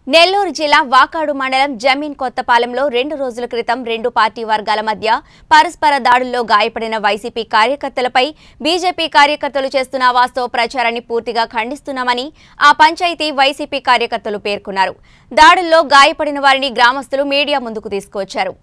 నెల్లూరు జిల్లా వాకాడు మండలం జమీన్ కొత్తపాలెంలో రెండు రోజుల క్రితం రెండు పార్టీ వర్గాల మధ్య పరస్పర దాడుల్లో గాయపడిన వైసీపీ కార్యకర్తలపై బీజేపీ కార్యకర్తలు చేస్తున్న వాస్తవ ప్రచారాన్ని పూర్తిగా ఖండిస్తున్నామని ఆ పంచాయతీ వైసీపీ కార్యకర్తలు పేర్కొన్నారు దాడుల్లో గాయపడిన వారిని గ్రామస్తులు మీడియా ముందుకు తీసుకువచ్చారు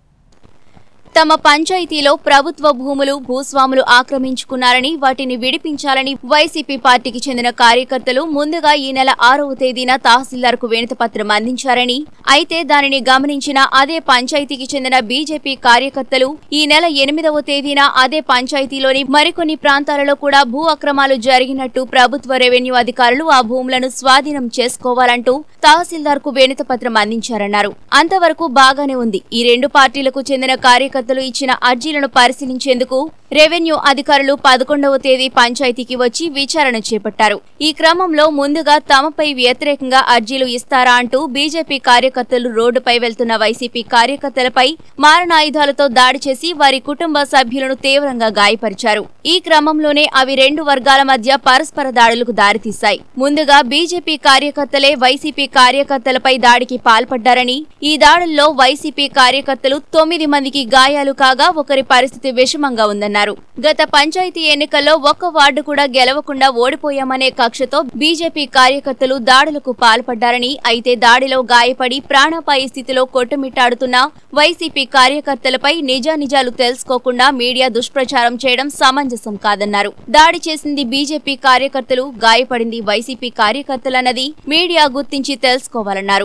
తమ పంచాయతీలో ప్రభుత్వ భూములు భూస్వాములు ఆక్రమించుకున్నారని వాటిని విడిపించాలని వైసీపీ పార్టీకి చెందిన కార్యకర్తలు ముందుగా ఈ నెల ఆరవ తేదీన తహసీల్దార్కు వినతిపత్రం అందించారని అయితే దానిని గమనించిన అదే పంచాయతీకి చెందిన బీజేపీ కార్యకర్తలు ఈ నెల ఎనిమిదవ తేదీన అదే పంచాయతీలోని మరికొన్ని ప్రాంతాలలో కూడా భూ అక్రమాలు జరిగినట్టు ప్రభుత్వ రెవెన్యూ అధికారులు ఆ భూములను స్వాధీనం చేసుకోవాలంటూ తహసీల్దార్కు వినతిపత్రం అందించారన్నారు అంతవరకు బాగానే ఉంది ఈ రెండు పార్టీలకు చెందిన కార్యకర్తలు ఇచ్చిన అర్జీలను పరిశీలించేందుకు రెవెన్యూ అధికారులు పదకొండవ తేదీ పంచాయతీకి వచ్చి విచారణ చేపట్టారు ఈ క్రమంలో ముందుగా తమపై వ్యతిరేకంగా అర్జీలు ఇస్తారా అంటూ బీజేపీ కార్యకర్తలు రోడ్డుపై వెళ్తున్న వైసీపీ కార్యకర్తలపై మారణాయుధాలతో దాడి చేసి వారి కుటుంబ సభ్యులను తీవ్రంగా గాయపరిచారు ఈ క్రమంలోనే అవి రెండు వర్గాల మధ్య పరస్పర దాడులకు దారితీశాయి ముందుగా బీజేపీ కార్యకర్తలే వైసీపీ కార్యకర్తలపై దాడికి పాల్పడ్డారని ఈ దాడుల్లో వైసీపీ కార్యకర్తలు తొమ్మిది మందికి గాయాలు కాగా ఒకరి పరిస్థితి విషమంగా ఉందన్నారు గత పంచాయతీ ఎన్నికల్లో ఒక్క వార్డు కూడా గెలవకుండా ఓడిపోయామనే కక్షతో బీజేపీ కార్యకర్తలు దాడులకు పాల్పడ్డారని అయితే దాడిలో గాయపడి ప్రాణాపాయ స్థితిలో కొట్టుమిట్టాడుతున్న వైసీపీ కార్యకర్తలపై నిజానిజాలు తెలుసుకోకుండా మీడియా దుష్ప్రచారం చేయడం సమంజసం కాదన్నారు దాడి చేసింది బీజేపీ కార్యకర్తలు గాయపడింది వైసీపీ కార్యకర్తలన్నది మీడియా గుర్తించి తెలుసుకోవాలన్నారు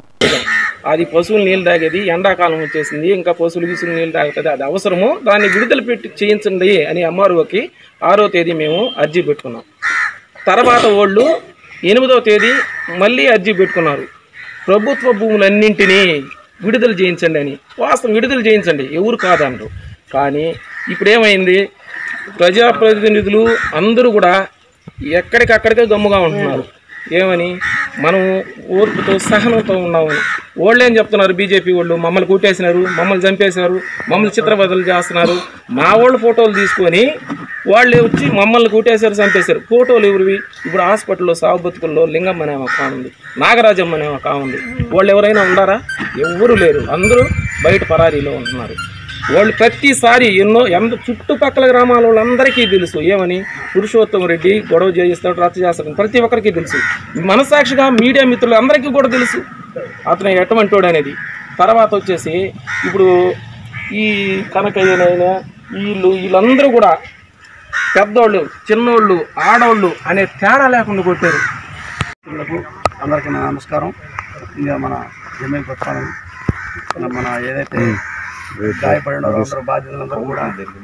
అది పశువులు నీళ్ళు తాగేది ఎండాకాలం వచ్చేసింది ఇంకా పశువులు గిసులు నీళ్ళు తాగుతుంది అది అవసరము దాన్ని విడుదల పెట్టి చేయించండి అని ఎంఆర్ఓకి ఆరో తేదీ మేము అర్జీ పెట్టుకున్నాం తర్వాత వాళ్ళు ఎనిమిదవ తేదీ మళ్ళీ అర్జీ పెట్టుకున్నారు ప్రభుత్వ భూములన్నింటినీ విడుదల చేయించండి అని వాస్తవం విడుదల చేయించండి ఎవరు కాదనరు కానీ ఇప్పుడు ఏమైంది ప్రజాప్రతినిధులు అందరూ కూడా ఎక్కడికక్కడికే గమ్ముగా ఉంటున్నారు ఏమని మనం ఓర్పుతో సహనంతో ఉన్నామని వాళ్ళు ఏం చెప్తున్నారు బీజేపీ వాళ్ళు మమ్మల్ని కొట్టేసినారు మమ్మల్ని చంపేశారు మమ్మల్ని చిత్రబదలు చేస్తున్నారు మా వాళ్ళు ఫోటోలు తీసుకొని వాళ్ళు వచ్చి మమ్మల్ని కొట్టేశారు చంపేశారు ఫోటోలు ఎవరివి ఇప్పుడు హాస్పిటల్లో సాగు బతుకుల్లో లింగం అనే ఒక ఉంది నాగరాజం అనే ఒక ఉంది వాళ్ళు ఎవరైనా ఉన్నారా ఎవరు లేరు అందరూ బయట పరారీలో ఉంటున్నారు వాళ్ళు ప్రతిసారి ఎన్నో ఎంత చుట్టుపక్కల గ్రామాల వాళ్ళందరికీ తెలుసు ఏమని పురుషోత్తమ రెడ్డి గొడవ చేయిస్తాడు రచ్చ చేస్తాడు ప్రతి ఒక్కరికి తెలుసు మనసాక్షిగా మీడియా మిత్రులు అందరికీ కూడా తెలుసు అతను ఎటువంటి వాడు అనేది తర్వాత వచ్చేసి ఇప్పుడు ఈ కనకయ్యనైనా వీళ్ళు వీళ్ళందరూ కూడా పెద్దోళ్ళు చిన్నోళ్ళు ఆడోళ్ళు అనే తేడా లేకుండా కొట్టారు మిత్రులకు అందరికీ నా నమస్కారం ఇంకా మన జమీన్ కొత్తాను మన ఏదైతే గాయపడిన అందరూ బాధ్యతలందరూ కూడా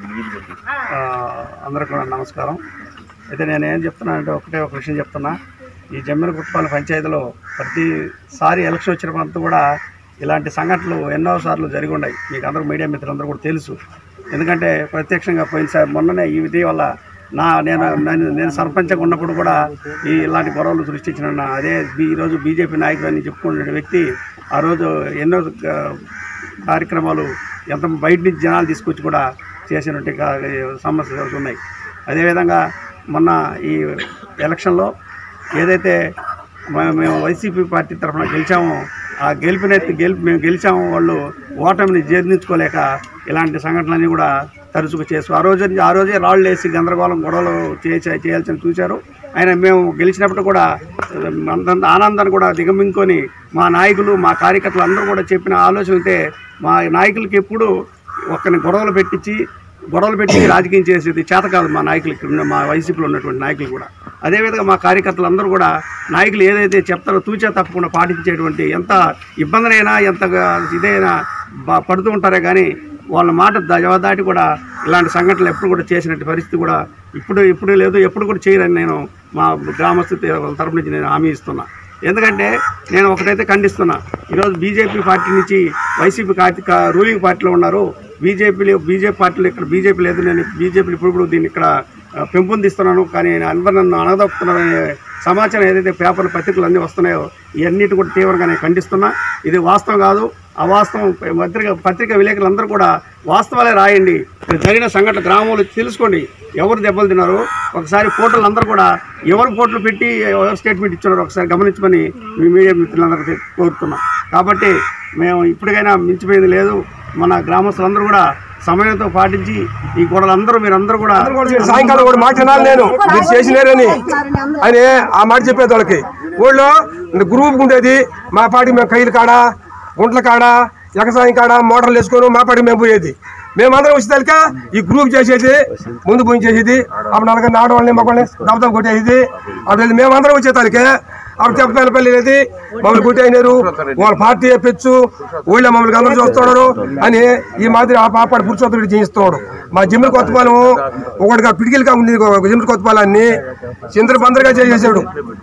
ఆ, అందరికీ కూడా నమస్కారం అయితే నేను ఏం చెప్తున్నానంటే ఒకటే ఒక విషయం చెప్తున్నా ఈ జమ్మీన కుట్పాల పంచాయతీలో ప్రతిసారి ఎలక్షన్ వచ్చినప్పుడు కూడా ఇలాంటి సంఘటనలు ఎన్నో సార్లు జరిగి ఉన్నాయి మీకు అందరూ మీడియా మిత్రులందరూ కూడా తెలుసు ఎందుకంటే ప్రత్యక్షంగా పోయినసారి మొన్ననే ఈ విధి వల్ల నా నేను నేను నేను సర్పంచ్గా ఉన్నప్పుడు కూడా ఈ ఇలాంటి గొడవలు సృష్టించిన నా- అదే బీ- ఈరోజు బీజేపీ నాయకుడు అని చెప్పుకునే వ్యక్తి ఆ రోజు ఎన్నో ఆ, కార్యక్రమాలు ఎంత బయట నుంచి జనాలు తీసుకొచ్చి కూడా చేసినట్టు కా- సమస్యలు ఉన్నాయి అదేవిధంగా మొన్న ఈ ఎలక్షన్లో ఏదైతే మ- మేము వైసీపీ పార్టీ తరఫున గెలిచామో ఆ గెలిపినైతే గెలిపి మేము గెలిచాము వాళ్ళు ఓటమిని జీర్ణించుకోలేక ఇలాంటి సంఘటనలన్నీ కూడా తరచుగా చేసు ఆ రోజు ఆ రోజే రాళ్ళు వేసి గందరగోళం గొడవలు చేసి చేయాల్సిన చూశారు ఆయన మేము గెలిచినప్పుడు కూడా అంత ఆనందాన్ని కూడా దిగమింగుకొని మా నాయకులు మా కార్యకర్తలు అందరూ కూడా చెప్పిన ఆలోచన అయితే మా నాయకులకి ఎప్పుడు ఒక్కరిని గొడవలు పెట్టించి గొడవలు పెట్టి రాజకీయం చేసేది చేత కాదు మా నాయకులకి ఉన్న మా వైసీపీలో ఉన్నటువంటి నాయకులు కూడా అదేవిధంగా మా కార్యకర్తలు అందరూ కూడా నాయకులు ఏదైతే చెప్తారో తూచా తప్పకుండా పాటించేటువంటి ఎంత ఇబ్బందినైనా ఎంత ఇదైనా బా- పడుతూ ఉంటారే కానీ వాళ్ళ మాట ద- దాటి కూడా ఇలాంటి సంఘటనలు ఎప్పుడు కూడా చేసినట్టు పరిస్థితి కూడా ఇప్పుడు ఇప్పుడు లేదు ఎప్పుడు కూడా చేయరని నేను మా గ్రామస్తు తరపు నుంచి నేను హామీ ఇస్తున్నా ఎందుకంటే నేను ఒకటైతే ఖండిస్తున్నా ఈరోజు బీజేపీ పార్టీ నుంచి వైసీపీ పార్టీ కా- రూలింగ్ పార్టీలో ఉన్నారు బీజేపీలో బీజేపీ పార్టీలో ఇక్కడ బీజేపీ లేదు నేను బీజేపీ ఇప్పుడు ఇప్పుడు దీన్ని ఇక్కడ ఆ, పెంపొందిస్తున్నాను కానీ అందరు నన్ను అనగదొక్కుతున్నారనే సమాచారం ఏదైతే పేపర్లు పత్రికలు అన్నీ వస్తున్నాయో ఇవన్నిటి కూడా తీవ్రంగా నేను ఖండిస్తున్నా ఇది వాస్తవం కాదు అవాస్తవం పత్రిక పత్రిక విలేకరులందరూ కూడా వాస్తవాలే రాయండి ఇక్కడ జరిగిన సంఘటన గ్రామంలో తెలుసుకోండి ఎవరు దెబ్బలు తిన్నారు ఒకసారి ఫోటోలు అందరూ కూడా ఎవరు ఫోటోలు పెట్టి ఎవరు స్టేట్మెంట్ ఇచ్చారో ఒకసారి గమనించమని మీ మీడియా మిత్రులందరికీ కోరుతున్నాం కాబట్టి మేము ఇప్పటికైనా మించిపోయింది లేదు మన గ్రామస్తులందరూ కూడా సమయంతో పాటించి ఈ గొడవలందరూ మీరందరూ కూడా సాయంకాలం కూడా మాట వినాలి నేను మీరు చేసినారని అని ఆ మాట చెప్పేది వాళ్ళకి ఊళ్ళో గ్రూప్ ఉండేది మా పాటి మేము కైలు కాడ గుంట్ల కాడ ఎగసాయం కాడ మోటార్లు వేసుకొని మా పాటికి మేము పోయేది మేమందరం వచ్చేదాక ఈ గ్రూప్ చేసేది ముందు పోయి చేసేది అప్పుడు నలుగురు ఆడవాళ్ళని మగవాళ్ళని దెబ్బతం కొట్టేది అప్పుడు మేమందరం వచ్చేదానికి అప్పుడు తెప్పల పల్లి అనేది మమ్మల్ని కొట్టేసినారు వాళ్ళ పార్టీ పెచ్చు ఊళ్ళో మమ్మల్ని అందరూ చూస్తున్నారు అని ఈ మాదిరి ఆ పాపాడు పురుషోత్తుడు చేయిస్తున్నాడు మా జిమ్మిడి కొత్తపాలెం ఒకటిగా పిడికిలుగా ఉంది జిమ్మిడి కొత్తపాలెన్ని చింద్ర బందరుగా చేసేసాడు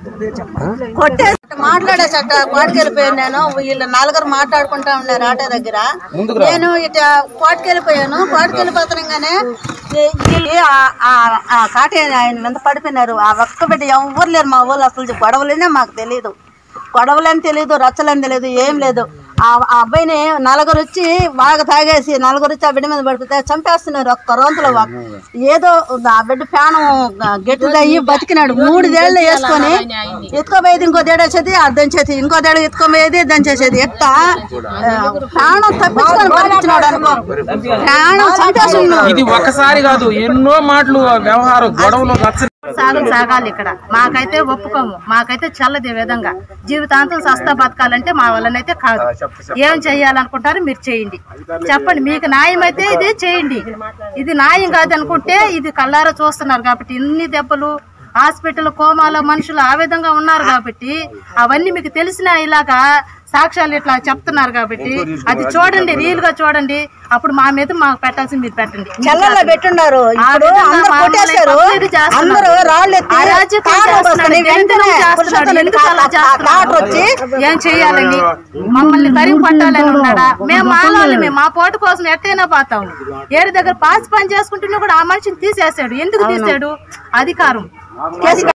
కొట్టే మాట్లాడేసట కోటకెళ్ళిపోయాను నేను వీళ్ళు నలుగురు మాట్లాడుకుంటా ఉన్నారు ఆటో దగ్గర నేను ఇట కోటకెళ్ళిపోయాను కోటకెళ్ళిపోతున్నాగానే ఈ- ఈ ఆ- ఆ- ఆ కాటి ఆయన మీద పడిపోయినారు ఆ ఒక్క బిడ్డ ఎవరు లేరు మా ఊళ్ళో అసలు గొడవలేనే మాకు తెలియదు గొడవలని తెలియదు రచ్చలని తెలియదు ఏం లేదు ఆ ఆ అబ్బాయిని నలుగురు వచ్చి బాగా తాగేసి నలుగురు వచ్చి ఆ బిడ్డ మీద పడిపోతే చంపేస్తున్నారు ఒక్క రోజులో ఏదో ఆ బిడ్డ ప్రాణం గట్టిదయ్యి బతికినాడు మూడు దేళ్ళు వేసుకొని ఎత్తుకోపోయేది ఇంకో దేడు వచ్చేది అది దంచేది ఇంకో దేడు ఎత్తుకోపోయేది దంచేసేది ఎట్ట ఆ, ప్రాణం తప్పించుకొని బతికినాడు అనుకో ప్రాణం చంపేస్తున్నాడు ఇది ఒక్కసారి కాదు ఎన్నో మాటలు వ్యవహారం గొడవలు రచ్చ సాగం సాగాలి ఇక్కడ మాకైతే ఒప్పుకోము మాకైతే చల్లది ఈ విధంగా జీవితాంతం సస్తా బతకాలంటే మా వల్లనైతే కాదు ఏం చేయాలనుకుంటారో మీరు చేయండి చెప్పండి మీకు న్యాయం అయితే ఇది చేయండి ఇది న్యాయం కాదు అనుకుంటే ఇది కళ్ళారా చూస్తున్నారు కాబట్టి ఇన్ని దెబ్బలు హాస్పిటల్ కోమాలో మనుషులు ఆ విధంగా ఉన్నారు కాబట్టి అవన్నీ మీకు తెలిసిన ఇలాగా సాక్ష్యాలు ఇట్లా చెప్తున్నారు కాబట్టి అది చూడండి రీల్ గా చూడండి అప్పుడు మా మీద మాకు పెట్టాల్సింది మీరు పెట్టండి చెల్లెల్లో పెట్టున్నారు ఆ ఇప్పుడు విధంగా అందరూ మమ్మల్ని కొట్టేశారు పబ్లిక్ చేస్తున్నారు. అందరూ రాళ్ళు ఎత్తి అరాచకం కార్లు చేస్తున్నాడు, వస్తున్నాయి. దరిద్రం వెంటనే చేస్తున్నాడు, పురుషోత్తుని ఎందుకు అలా కా- కా- కాటర్ వచ్చి చేస్తున్నాడు? ఏం చెయ్యాలని మమ్మల్ని తరిగి పట్టాలని ఉన్నాడా మేము మాలాలి మేము మా పోటు కోసం ఎట్టైనా పోతాం ఏడు దగ్గర పాసి పని చేసుకుంటున్నా కూడా ఆ మనిషిని తీసేసాడు ఎందుకు తీసాడు అధికారం